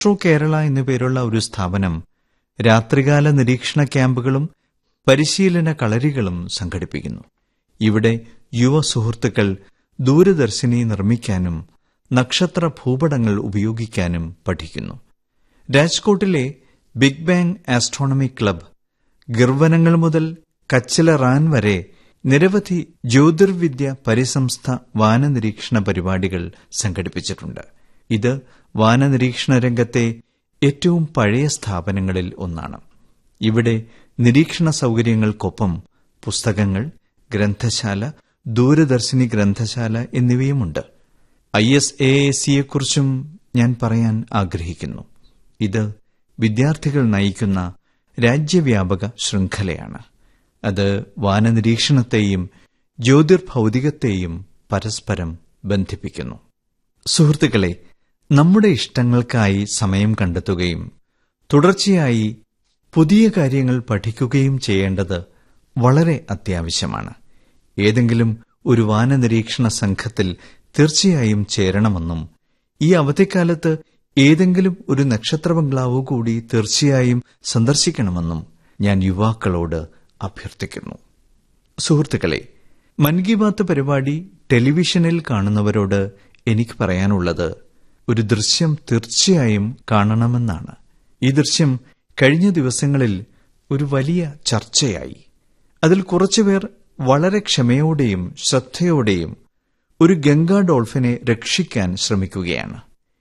true Kerala എന്നു പേരുള്ള ഒരു സ്ഥാപനം രാത്രികാല നിരീക്ഷണ ക്യാമ്പുകളും പരിശീലന കളരികളും സംഘടിപ്പിക്കുന്നു ഇവിടെ യുവ സുഹൃത്തുക്കൾ ദൂരദർശിനി നിർമ്മിക്കാനും നക്ഷത്ര ഭൂപടങ്ങൾ ഉപയോഗിക്കാനും പഠിക്കുന്നു രാജ്കോട്ടിലെ ബിഗ് ബാങ് ആസ്ട്രോണമി ക്ലബ് ഗർവനങ്ങൾ മുതൽ കച്ചില റാൻ വരെ നിരവധി ജ്യോതിർവിദ്യ പരിസംസ്ഥ വാനനിരീക്ഷണ പരിപാടികൾ സംഘടിപ്പിച്ചിട്ടുണ്ട് ഇത് വാനനിരീക്ഷണ രംഗത്തെ ഏറ്റവും പഴയ സ്ഥാപനങ്ങളിൽ ഒന്നാണ് ഇവിടെ നിരീക്ഷണ സൗകര്യങ്ങൾക്കൊപ്പം പുസ്തകങ്ങൾ ഗ്രന്ഥശാല ദൂരദർശിനി ഗ്രന്ഥശാല എന്നിവയുമുണ്ട് ഐ എസ് എ സിയെക്കുറിച്ചും ഞാൻ പറയാൻ ആഗ്രഹിക്കുന്നു ഇത് വിദ്യാർത്ഥികൾ നയിക്കുന്ന രാജ്യവ്യാപക ശൃംഖലയാണ് അത് വാനനിരീക്ഷണത്തെയും ജ്യോതിർഭൗതികത്തെയും പരസ്പരം ബന്ധിപ്പിക്കുന്നു സുഹൃത്തുക്കളെ നമ്മുടെ ഇഷ്ടങ്ങൾക്കായി സമയം കണ്ടെത്തുകയും തുടർച്ചയായി പുതിയ കാര്യങ്ങൾ പഠിക്കുകയും ചെയ്യേണ്ടത് വളരെ അത്യാവശ്യമാണ് ഏതെങ്കിലും ഒരു വാനനിരീക്ഷണ സംഘത്തിൽ തീർച്ചയായും ചേരണമെന്നും ഈ അവധിക്കാലത്ത് ഏതെങ്കിലും ഒരു നക്ഷത്ര ബംഗ്ലാവ് കൂടി തീർച്ചയായും സന്ദർശിക്കണമെന്നും ഞാൻ യുവാക്കളോട് അഭ്യർത്ഥിക്കുന്നു സുഹൃത്തുക്കളെ മൻ കി ബാത്ത് പരിപാടി ടെലിവിഷനിൽ കാണുന്നവരോട് എനിക്ക് പറയാനുള്ളത് ഒരു ദൃശ്യം തീർച്ചയായും കാണണമെന്നാണ് ഈ ദൃശ്യം കഴിഞ്ഞ ദിവസങ്ങളിൽ ഒരു വലിയ ചർച്ചയായി അതിൽ കുറച്ചുപേർ വളരെ ക്ഷമയോടെയും ശ്രദ്ധയോടെയും ഒരു ഗംഗാ ഡോൾഫിനെ രക്ഷിക്കാൻ ശ്രമിക്കുകയാണ്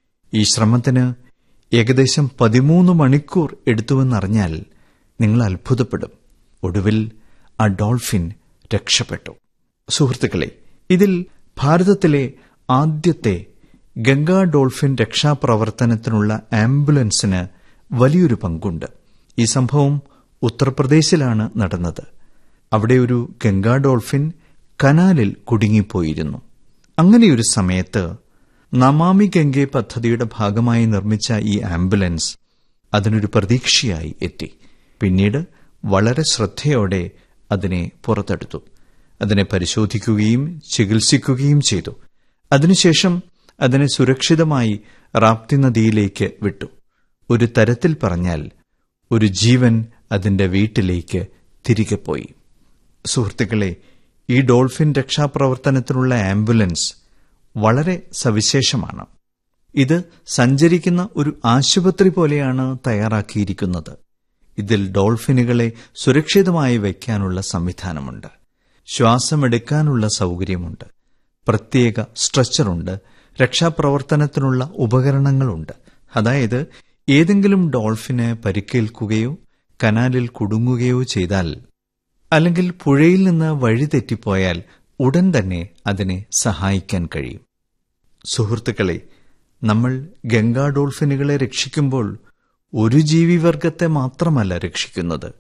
ഈ ശ്രമത്തിന് ഏകദേശം പതിമൂന്ന് മണിക്കൂർ എടുത്തുവെന്നറിഞ്ഞാൽ നിങ്ങൾ അത്ഭുതപ്പെടും ഒടുവിൽ ആ ഡോൾഫിൻ രക്ഷപ്പെട്ടു സുഹൃത്തുക്കളെ ഇതിൽ ഭാരതത്തിലെ ആദ്യത്തെ ഗംഗാ ഡോൾഫിൻ രക്ഷാപ്രവർത്തനത്തിനുള്ള ആംബുലൻസിന് വലിയൊരു പങ്കുണ്ട് ഈ സംഭവം ഉത്തർപ്രദേശിലാണ് നടന്നത് അവിടെ ഒരു ഗംഗാ ഡോൾഫിൻ കനാലിൽ കുടുങ്ങിപ്പോയിരുന്നു അങ്ങനെയൊരു സമയത്ത് നമാമി ഗംഗെ പദ്ധതിയുടെ ഭാഗമായി നിർമ്മിച്ച ഈ ആംബുലൻസ് അതിനൊരു പ്രതീക്ഷയായി എത്തി പിന്നീട് വളരെ ശ്രദ്ധയോടെ അതിനെ പുറത്തെടുത്തു അതിനെ പരിശോധിക്കുകയും ചികിത്സിക്കുകയും ചെയ്തു അതിനുശേഷം അതിനെ സുരക്ഷിതമായി റാപ്തി നദിയിലേക്ക് വിട്ടു ഒരു തരത്തിൽ പറഞ്ഞാൽ ഒരു ജീവൻ അതിന്റെ വീട്ടിലേക്ക് തിരികെ പോയി സുഹൃത്തുക്കളെ ഈ ഡോൾഫിൻ രക്ഷാപ്രവർത്തനത്തിനുള്ള ആംബുലൻസ് വളരെ സവിശേഷമാണ് ഇത് സഞ്ചരിക്കുന്ന ഒരു ആശുപത്രി പോലെയാണ് തയ്യാറാക്കിയിരിക്കുന്നത് ഇതിൽ ഡോൾഫിനുകളെ സുരക്ഷിതമായി വയ്ക്കാനുള്ള സംവിധാനമുണ്ട് ശ്വാസമെടുക്കാനുള്ള സൗകര്യമുണ്ട് പ്രത്യേക സ്ട്രെച്ചറുണ്ട് രക്ഷാപ്രവർത്തനത്തിനുള്ള ഉപകരണങ്ങളുണ്ട് അതായത് ഏതെങ്കിലും ഡോൾഫിന് പരിക്കേൽക്കുകയോ കനാലിൽ കുടുങ്ങുകയോ ചെയ്താൽ അല്ലെങ്കിൽ പുഴയിൽ നിന്ന് വഴിതെറ്റിപ്പോയാൽ ഉടൻ തന്നെ അതിനെ സഹായിക്കാൻ കഴിയും സുഹൃത്തുക്കളെ നമ്മൾ ഗംഗാ ഡോൾഫിനുകളെ രക്ഷിക്കുമ്പോൾ ഒരു ജീവിവർഗത്തെ മാത്രമല്ല രക്ഷിക്കുന്നത്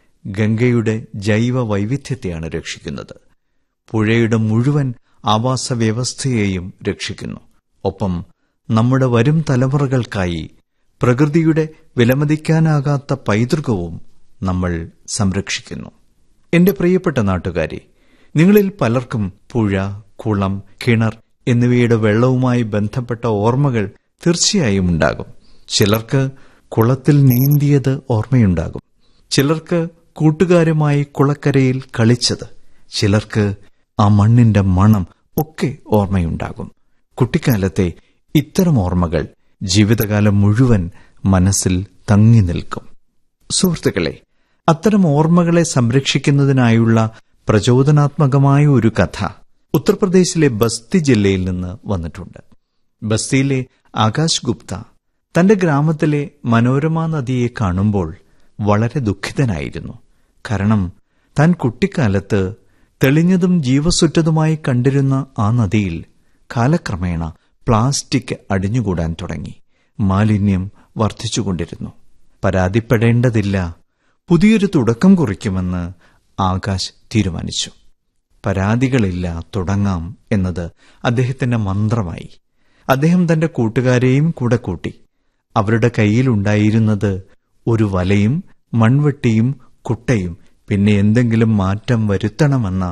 ഗംഗയുടെ ജൈവ വൈവിധ്യത്തെയാണ് രക്ഷിക്കുന്നത് പുഴയുടെ മുഴുവൻ ആവാസ വ്യവസ്ഥയെയും രക്ഷിക്കുന്നു ഒപ്പം നമ്മുടെ വരും തലമുറകൾക്കായി പ്രകൃതിയുടെ വിലമതിക്കാനാകാത്ത പൈതൃകവും നമ്മൾ സംരക്ഷിക്കുന്നു എന്റെ പ്രിയപ്പെട്ട നാട്ടുകാരെ നിങ്ങളിൽ പലർക്കും പുഴ കുളം കിണർ എന്നിവയുടെ വെള്ളവുമായി ബന്ധപ്പെട്ട ഓർമ്മകൾ തീർച്ചയായും ഉണ്ടാകും ചിലർക്ക് കുളത്തിൽ നീന്തിയത് ഓർമ്മയുണ്ടാകും ചിലർക്ക് കൂട്ടുകാരുമായി കുളക്കരയിൽ കളിച്ചത് ചിലർക്ക് ആ മണ്ണിന്റെ മണം ഒക്കെ ഓർമ്മയുണ്ടാകും കുട്ടിക്കാലത്തെ ഇത്തരം ഓർമ്മകൾ ജീവിതകാലം മുഴുവൻ മനസ്സിൽ തങ്ങി നിൽക്കും സുഹൃത്തുക്കളെ അത്തരം ഓർമ്മകളെ സംരക്ഷിക്കുന്നതിനായുള്ള പ്രചോദനാത്മകമായ ഒരു കഥ ഉത്തർപ്രദേശിലെ ബസ്തി ജില്ലയിൽ നിന്ന് വന്നിട്ടുണ്ട് ബസ്തിയിലെ ആകാശ് ഗുപ്ത തന്റെ ഗ്രാമത്തിലെ മനോരമ നദിയെ കാണുമ്പോൾ വളരെ ദുഃഖിതനായിരുന്നു കാരണം താൻ കുട്ടിക്കാലത്ത് തെളിഞ്ഞതും ജീവസുറ്റതുമായി കണ്ടിരുന്ന ആ നദിയിൽ കാലക്രമേണ പ്ലാസ്റ്റിക് അടിഞ്ഞുകൂടാൻ തുടങ്ങി മാലിന്യം വർദ്ധിച്ചുകൊണ്ടിരുന്നു പരാതിപ്പെടേണ്ടതില്ല പുതിയൊരു തുടക്കം കുറിക്കുമെന്ന് ആകാശ് തീരുമാനിച്ചു പരാതികളില്ല തുടങ്ങാം എന്നത് അദ്ദേഹത്തിന്റെ മന്ത്രമായി അദ്ദേഹം തന്റെ കൂട്ടുകാരെയും കൂടെ കൂട്ടി അവരുടെ കയ്യിലുണ്ടായിരുന്നത് ഒരു വലയും മൺവെട്ടിയും കുട്ടയും പിന്നെ എന്തെങ്കിലും മാറ്റം വരുത്തണമെന്ന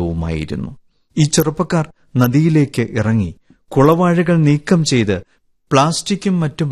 ദൃഢനിശ്ചയവുമായിരുന്നു ഈ ചെറുപ്പക്കാർ നദിയിലേക്ക് ഇറങ്ങി കുളവാഴകൾ നീക്കം ചെയ്ത് പ്ലാസ്റ്റിക്കും മറ്റു